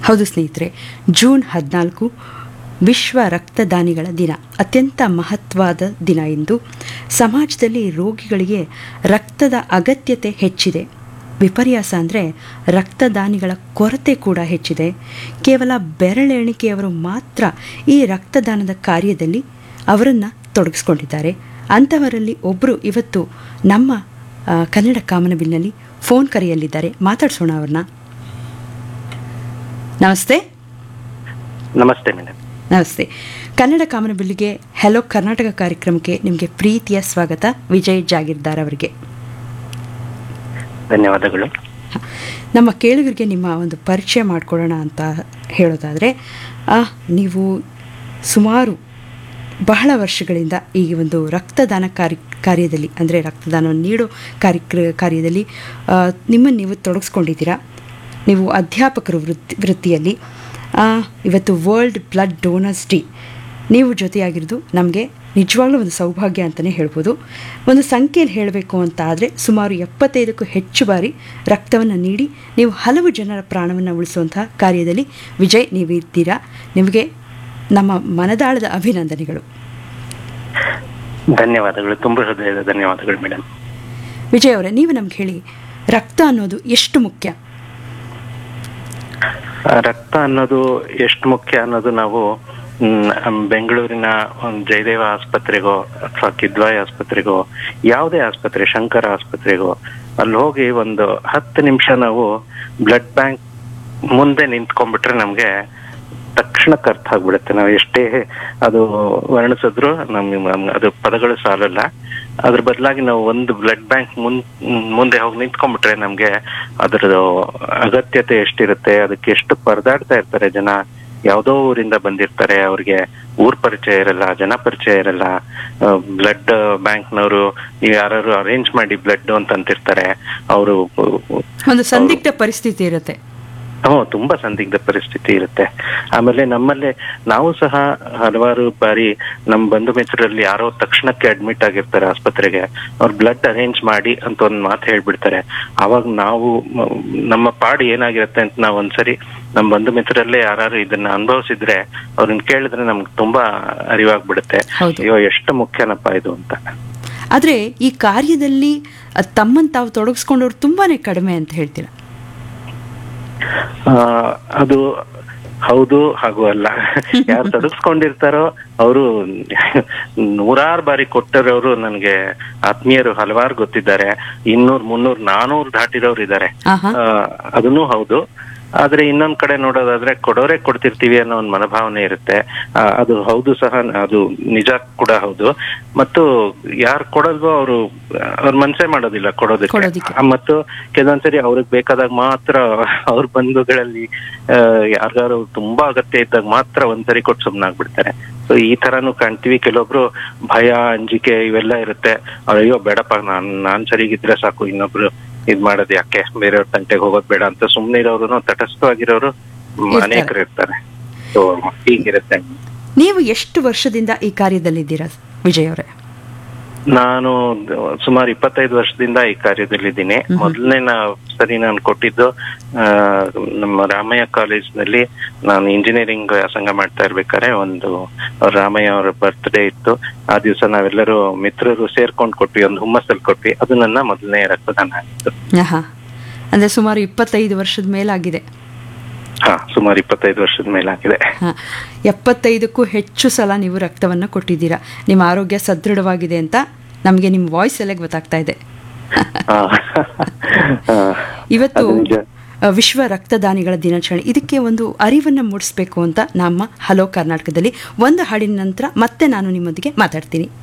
ಹೌದು ಸ್ನೇಹಿತರೆ ಜೂನ್ ಹದಿನಾಲ್ಕು ವಿಶ್ವ ರಕ್ತದಾನಿಗಳ ದಿನ ಅತ್ಯಂತ ಮಹತ್ವದ ದಿನ ಎಂದು ಸಮಾಜದಲ್ಲಿ ರೋಗಿಗಳಿಗೆ ರಕ್ತದ ಅಗತ್ಯತೆ ಹೆಚ್ಚಿದೆ ವಿಪರ್ಯಾಸ ಅಂದರೆ ರಕ್ತದಾನಿಗಳ ಕೊರತೆ ಕೂಡ ಹೆಚ್ಚಿದೆ ಕೇವಲ ಬೆರಳೆಣಿಕೆಯವರು ಮಾತ್ರ ಈ ರಕ್ತದಾನದ ಕಾರ್ಯದಲ್ಲಿ ಅವರನ್ನು ತೊಡಗಿಸ್ಕೊಂಡಿದ್ದಾರೆ ಅಂಥವರಲ್ಲಿ ಒಬ್ಬರು ಇವತ್ತು ನಮ್ಮ ಆ, ಕನ್ನಡ ಕಾಮನಬಿಲ್ನಲ್ಲಿ ಫೋನ್ ಕರೆಯಲ್ಲಿದ್ದಾರೆ ಮಾತಾಡ್ಸೋಣ ಅವ್ರನ್ನ ನಮಸ್ತೆ ನಮಸ್ತೆ ಮೇಡಮ್ ನಮಸ್ತೆ ಕನ್ನಡ ಕಾಮನಬಿಲ್ಲಿಗೆ ಹೆಲೋ ಕರ್ನಾಟಕ ಕಾರ್ಯಕ್ರಮಕ್ಕೆ ನಿಮಗೆ ಪ್ರೀತಿಯ ಸ್ವಾಗತ ವಿಜಯ್ ಜಾಗೀರ್ದಾರ್ ಅವರಿಗೆ ಧನ್ಯವಾದಗಳು ನಮ್ಮ ಕೇಳುಗರಿಗೆ ನಿಮ್ಮ ಒಂದು ಪರಿಚಯ ಮಾಡಿಕೊಡೋಣ ಅಂತ ಹೇಳೋದಾದರೆ ಆ, ನೀವು ಸುಮಾರು ಬಹಳ ವರ್ಷಗಳಿಂದ ಈ ಒಂದು ರಕ್ತದಾನ ಕಾರ್ಯ ಕಾರ್ಯದಲ್ಲಿ ಅಂದರೆ ರಕ್ತದಾನವನ್ನು ನೀಡೋ ಕಾರ್ಯಕ್ರ ಕಾರ್ಯದಲ್ಲಿ ಆ, ನಿಮ್ಮನ್ನು ನೀವು ತೊಡಗಿಸ್ಕೊಂಡಿದ್ದೀರಾ ನೀವು ಅಧ್ಯಾಪಕರು ವೃತ್ತಿ ವೃತ್ತಿಯಲ್ಲಿ ಆ, ಇವತ್ತು ವರ್ಲ್ಡ್ ಬ್ಲಡ್ ಡೋನರ್ಸ್ ಡೇ ನೀವು ಜೊತೆಯಾಗಿರೋದು ನಮಗೆ ನಿಜವಾಗ್ಲೂ ಒಂದು ಸೌಭಾಗ್ಯ ಅಂತಲೇ ಹೇಳ್ಬೋದು ಒಂದು ಸಂಖ್ಯೆಯಲ್ಲಿ ಹೇಳಬೇಕು ಅಂತ ಆದರೆ ಸುಮಾರು ಎಪ್ಪತ್ತೈದಕ್ಕೂ ಹೆಚ್ಚು ಬಾರಿ ರಕ್ತವನ್ನು ನೀಡಿ ನೀವು ಹಲವು ಜನರ ಪ್ರಾಣವನ್ನು ಉಳಿಸುವಂತಹ ಕಾರ್ಯದಲ್ಲಿ ವಿಜಯ್ ನೀವು ಇದ್ದೀರಾ ನಿಮಗೆ ನಮ್ಮ ಮನದಾಳದ ಅಭಿನಂದನೆಗಳು ಧನ್ಯವಾದಗಳು ತುಂಬ ಹೃದಯದ ಧನ್ಯವಾದಗಳು ಮೇಡಮ್ ವಿಜಯ್ ಅವರೇ ನೀವು ನಮ್ಗೆ ಹೇಳಿ ರಕ್ತ ಅನ್ನೋದು ಎಷ್ಟು ಮುಖ್ಯ ಆ, ರಕ್ತ ಅನ್ನೋದು ಎಷ್ಟು ಮುಖ್ಯ ಅನ್ನೋದು ನಾವು ಮ್, ಬೆಂಗಳೂರಿನ ಒಂದು ಜಯದೇವ ಆಸ್ಪತ್ರೆಗೋ ಅಥವಾ ಕಿದ್ವಾಯಿ ಆಸ್ಪತ್ರೆಗೋ ಯಾವುದೇ ಆಸ್ಪತ್ರೆ ಶಂಕರ ಆಸ್ಪತ್ರೆಗೋ ಅಲ್ಲಿ ಹೋಗಿ ಒಂದು ಹತ್ತು ನಿಮಿಷ ನಾವು ಬ್ಲಡ್ ಬ್ಯಾಂಕ್ ಮುಂದೆ ನಿಂತ್ಕೊಂಡ್ಬಿಟ್ರೆ ನಮ್ಗೆ ತಕ್ಷಣಕ್ಕೆ ಅರ್ಥ ಆಗ್ಬಿಡುತ್ತೆ ನಾವು ಎಷ್ಟೇ ಅದು ವರ್ಣಿಸಿದ್ರು ನಮ್ಗೆ ನಮ್ಗೆ ಅದು ಪದಗಳು ಸಾಲಲ್ಲ ಅದ್ರ ಬದಲಾಗಿ ನಾವು ಒಂದು ಬ್ಲಡ್ ಬ್ಯಾಂಕ್ ಮುನ್ ಮುಂದೆ ಹೋಗಿ ನಿಂತ್ಕೊಂಡ್ಬಿಟ್ರೆ ನಮ್ಗೆ ಅದ್ರದ್ದು ಅಗತ್ಯತೆ ಎಷ್ಟಿರುತ್ತೆ ಅದಕ್ಕೆ ಎಷ್ಟು ಪರದಾಡ್ತಾ ಇರ್ತಾರೆ ಜನ ಯಾವ್ದೋ ಊರಿಂದ ಬಂದಿರ್ತಾರೆ ಅವ್ರಿಗೆ ಊರ್ ಪರಿಚಯ ಇರಲ್ಲ ಜನ ಪರಿಚಯ ಇರಲ್ಲ ಬ್ಲಡ್ ಬ್ಯಾಂಕ್ನವರು ನೀವು ಯಾರು ಅರೇಂಜ್ ಮಾಡಿ ಬ್ಲಡ್ ಅಂತ ಅಂತಿರ್ತಾರೆ ಅವರು ಒಂದು ಸಂದಿಗ್ಧ ಪರಿಸ್ಥಿತಿ ಇರುತ್ತೆ ಹ್ಮ್ ತುಂಬಾ ಸಂದಿಗ್ಧ ಪರಿಸ್ಥಿತಿ ಇರುತ್ತೆ ಆಮೇಲೆ ನಮ್ಮಲ್ಲೇ ನಾವು ಸಹ ಹಲವಾರು ಬಾರಿ ನಮ್ಮ ಬಂಧು ಮಿತ್ರರಲ್ಲಿ ಯಾರೋ ತಕ್ಷಣಕ್ಕೆ ಅಡ್ಮಿಟ್ ಆಗಿರ್ತಾರೆ ಆಸ್ಪತ್ರೆಗೆ ಅವ್ರು ಬ್ಲಡ್ ಅರೇಂಜ್ ಮಾಡಿ ಅಂತ ಒಂದ್ ಮಾತು ಹೇಳ್ಬಿಡ್ತಾರೆ ಅವಾಗ ನಾವು ಮ- ನಮ್ಮ ಪಾಡು ಏನಾಗಿರುತ್ತೆ ಅಂತ ನಾವು ಒಂದ್ಸರಿ ನಮ್ಮ ಬಂಧು ಮಿತ್ರರಲ್ಲೇ ಯಾರು ಇದನ್ನ ಅನುಭವಿಸಿದ್ರೆ ಅವ್ರನ್ನ ಕೇಳಿದ್ರೆ ನಮ್ಗೆ ತುಂಬಾ ಅರಿವಾಗ್ಬಿಡುತ್ತೆ ಹೌದು. ಅಯ್ಯೋ ಎಷ್ಟು ಮುಖ್ಯನಪ್ಪ ಇದು ಅಂತ ಆದರೆ ಈ ಕಾರ್ಯದಲ್ಲಿ ಅಹ್, ತಮ್ಮನ್ನು ತಾವು ತೊಡಗಿಸ್ಕೊಂಡವ್ರು ತುಂಬಾ ಕಡಿಮೆ ಅಂತ ಹೇಳ್ತೀರಾ ಆ, ಅದು ಹೌದು ಹಾಗೂ ಅಲ್ಲ ಯಾರು ತೊಡಗಿಸ್ಕೊಂಡಿರ್ತಾರೋ ಅವರು ನೂರಾರು ಬಾರಿ ಕೊಟ್ಟರವರು ನನಗೆ ಆತ್ಮೀಯರು ಹಲವಾರು ಗೊತ್ತಿದ್ದಾರೆ ಇನ್ನೂರ್ ಮುನ್ನೂರ್ ನಾನೂರ್ ದಾಟಿರೋರು ಇದ್ದಾರೆ ಆಹಾ ಅದನ್ನು ಹೌದು ಆದ್ರೆ ಇನ್ನೊಂದ್ ಕಡೆ ನೋಡೋದಾದ್ರೆ ಕೊಡೋರೆ ಕೊಡ್ತಿರ್ತೀವಿ ಅನ್ನೋ ಒಂದು ಮನೋಭಾವನೆ ಇರುತ್ತೆ ಆ, ಅದು ಹೌದು ಸಹ ಅದು ನಿಜ ಕೂಡ ಹೌದು ಮತ್ತು ಯಾರು ಕೊಡಲ್ವೋ ಅವರು ಅವ್ರ ಮನ್ಸೇ ಮಾಡೋದಿಲ್ಲ ಕೊಡೋದಕ್ಕೆ ಕೊಡೋದಿಕ್ಕೆ. ಆ, ಮತ್ತು ಕೆಲವೊಂದ್ಸರಿ ಅವ್ರಿಗೆ ಬೇಕಾದಾಗ ಮಾತ್ರ ಅವ್ರ ಬಂಧುಗಳಲ್ಲಿ ಆ, ಯಾರ್ಗಾರು ತುಂಬಾ ಅಗತ್ಯ ಇದ್ದಾಗ ಮಾತ್ರ ಒಂದ್ಸರಿ ಕೊಟ್ಟು ಸುಮ್ನಾಗ್ಬಿಡ್ತಾರೆ ಸೊ ಈ ತರಾನು ಕಾಣ್ತೀವಿ ಕೆಲವೊಬ್ರು ಭಯ ಅಂಜಿಕೆ ಇವೆಲ್ಲ ಇರುತ್ತೆ ಅವ್ರು, ಅಯ್ಯೋ ಬೇಡಪ್ಪ ನಾನ್ ನಾನ್ ಸರಿಗಿದ್ರೆ ಸಾಕು ಇನ್ನೊಬ್ರು ಇದ್ ಮಾಡೋದು ಯಾಕೆ ಬೇರೆಯವ್ರ ತಂಟೆಗೆ ಹೋಗೋದ್ ಬೇಡ ಅಂತ ಸುಮ್ನೆ ಇರೋರು ತಟಸ್ಥವಾಗಿರೋರು ಇರ್ತಾರೆ. ಅನೇಕರು ಇರ್ತಾರೆ ಸೊ ಹೀಗಿರುತ್ತೆ ನೀವು ಎಷ್ಟು ವರ್ಷದಿಂದ ಈ ಕಾರ್ಯದಲ್ಲಿದ್ದೀರಾ ವಿಜಯ್ ಅವರೇ ನಾನು ಸುಮಾರು ಇಪ್ಪತ್ತೈದು ವರ್ಷದಿಂದ ಈ ಕಾರ್ಯದಲ್ಲಿದ್ದೀನಿ ಮೊದಲನೇ ಸರಿ ನಾನು ಕೊಟ್ಟಿದ್ದು ಆ, ನಮ್ಮ ರಾಮಯ್ಯ ಕಾಲೇಜ್ನಲ್ಲಿ ನಾನು ಇಂಜಿನಿಯರಿಂಗ್ ವ್ಯಾಸಂಗ ಮಾಡ್ತಾ ಇರ್ಬೇಕಾದ್ರೆ ಒಂದು ರಾಮಯ್ಯ ಅವರ ಬರ್ತ್ಡೇ ಇತ್ತು ಆ ದಿವಸ ನಾವೆಲ್ಲರೂ ಮಿತ್ರರು ಸೇರ್ಕೊಂಡು ಕೊಟ್ವಿ ಒಂದು ಹುಮ್ಮಸ್ಸಲ್ಲಿ ಕೊಟ್ವಿ ಅದು ನನ್ನ ಮೊದಲನೇ ರಕ್ತದಾನ ಆಗಿತ್ತು ಆಹಾ ಅಂದರೆ ಸುಮಾರು ಇಪ್ಪತ್ತೈದು ವರ್ಷದ ಮೇಲಾಗಿದೆ ಹಾ ಸುಮಾರು ಇಪ್ಪತ್ತೈದು ವರ್ಷದ ಮೇಲಾಗಿದೆ ಹಾಂ ಎಪ್ಪತ್ತೈದಕ್ಕೂ ಹೆಚ್ಚು ಸಲ ನೀವು ರಕ್ತವನ್ನು ಕೊಟ್ಟಿದ್ದೀರಾ ನಿಮ್ಮ ಆರೋಗ್ಯ ಸದೃಢವಾಗಿದೆ ಅಂತ ನಮಗೆ ನಿಮ್ಮ ವಾಯ್ಸ್ ಅಲ್ಲೇ ಗೊತ್ತಾಗ್ತಾ ಇದೆ ಆ, ಆ, ಇವತ್ತು ಅದು ನಿಜ. ಅ, ವಿಶ್ವ ರಕ್ತದಾನಿಗಳ ದಿನಾಚರಣೆ ಇದಕ್ಕೆ ಒಂದು ಅರಿವನ್ನು ಮೂಡಿಸ್ಬೇಕು ಅಂತ ನಮ್ಮ ಹಲೋ ಕರ್ನಾಟಕದಲ್ಲಿ ಒಂದು ಹಾಡಿನ ನಂತರ ಮತ್ತೆ ನಾನು ನಿಮ್ಮೊಂದಿಗೆ ಮಾತಾಡ್ತೀನಿ